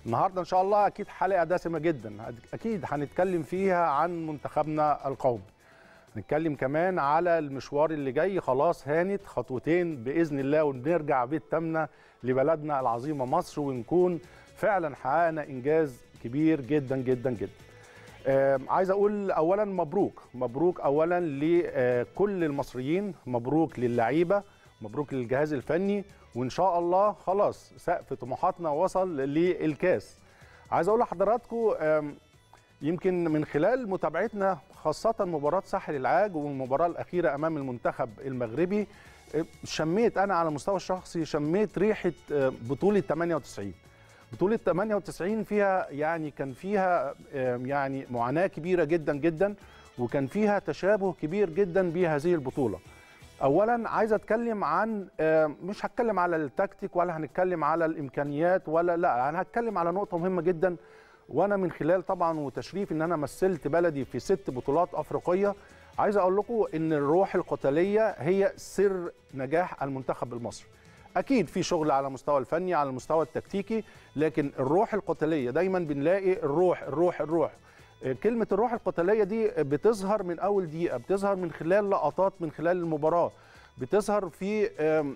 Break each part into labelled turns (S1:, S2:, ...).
S1: النهارده ان شاء الله اكيد حلقه دسمه جدا اكيد هنتكلم فيها عن منتخبنا القومي هنتكلم كمان على المشوار اللي جاي خلاص هانت خطوتين باذن الله ونرجع بالتامنه لبلدنا العظيمه مصر ونكون فعلا حققنا انجاز كبير جدا جدا جدا آه عايز اقول اولا مبروك مبروك اولا لكل المصريين مبروك للعيبه مبروك للجهاز الفني وان شاء الله خلاص سقف طموحاتنا وصل للكاس عايز اقول لحضراتكم يمكن من خلال متابعتنا خاصة مباراة ساحل العاج والمباراة الأخيرة أمام المنتخب المغربي شميت أنا على المستوى الشخصي شميت ريحة بطولة 98 بطولة 98 فيها يعني كان فيها يعني معاناة كبيرة جدا جدا وكان فيها تشابه كبير جدا بهذه البطولة اولا عايز اتكلم عن مش هتكلم على التكتيك ولا هنتكلم على الامكانيات ولا لا انا هتكلم على نقطه مهمه جدا وانا من خلال طبعا وتشريف ان انا مثلت بلدي في ست بطولات افريقيه عايز اقول لكم ان الروح القتاليه هي سر نجاح المنتخب المصري اكيد في شغل على المستوى الفني على المستوى التكتيكي لكن الروح القتاليه دايما بنلاقي الروح الروح الروح كلمة الروح القتالية دي بتظهر من أول دقيقة بتظهر من خلال لقطات من خلال المباراة بتظهر في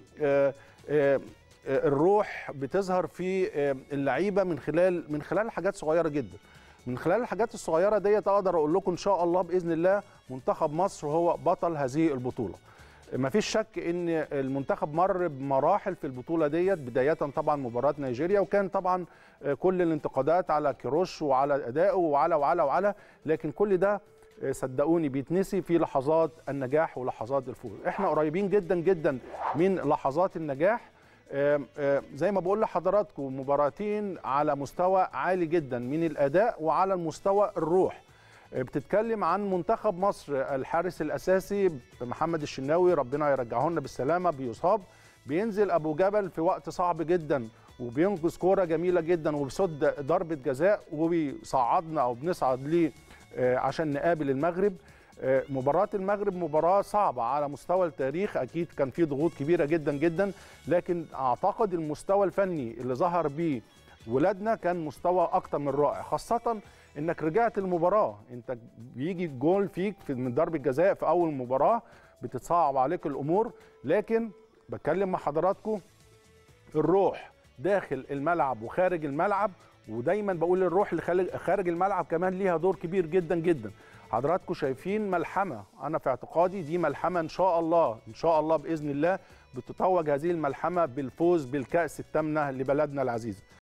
S1: الروح بتظهر في اللعيبة من خلال من خلال حاجات صغيرة جدا من خلال الحاجات الصغيرة ديت أقدر أقول لكم إن شاء الله بإذن الله منتخب مصر هو بطل هذه البطولة ما فيش شك ان المنتخب مر بمراحل في البطوله ديت بدايه طبعا مباراه نيجيريا وكان طبعا كل الانتقادات على كيروش وعلى ادائه وعلى وعلى وعلى لكن كل ده صدقوني بيتنسي في لحظات النجاح ولحظات الفوز احنا قريبين جدا جدا من لحظات النجاح زي ما بقول لحضراتكم مباراتين على مستوى عالي جدا من الاداء وعلى المستوى الروح بتتكلم عن منتخب مصر الحارس الاساسي محمد الشناوي ربنا يرجعه لنا بالسلامه بيصاب بينزل ابو جبل في وقت صعب جدا وبينقذ كوره جميله جدا وبيصد ضربه جزاء وبيصعدنا او بنصعد ليه عشان نقابل المغرب مباراة المغرب مباراة صعبة على مستوى التاريخ أكيد كان في ضغوط كبيرة جدا جدا لكن أعتقد المستوى الفني اللي ظهر بيه ولادنا كان مستوى أكتر من رائع خاصة انك رجعت المباراه انت بيجي جول فيك في من ضربه جزاء في اول مباراه بتتصعب عليك الامور لكن بتكلم مع حضراتكم الروح داخل الملعب وخارج الملعب ودايما بقول الروح اللي خارج الملعب كمان ليها دور كبير جدا جدا حضراتكم شايفين ملحمه انا في اعتقادي دي ملحمه ان شاء الله ان شاء الله باذن الله بتتوج هذه الملحمه بالفوز بالكاس الثامنه لبلدنا العزيزه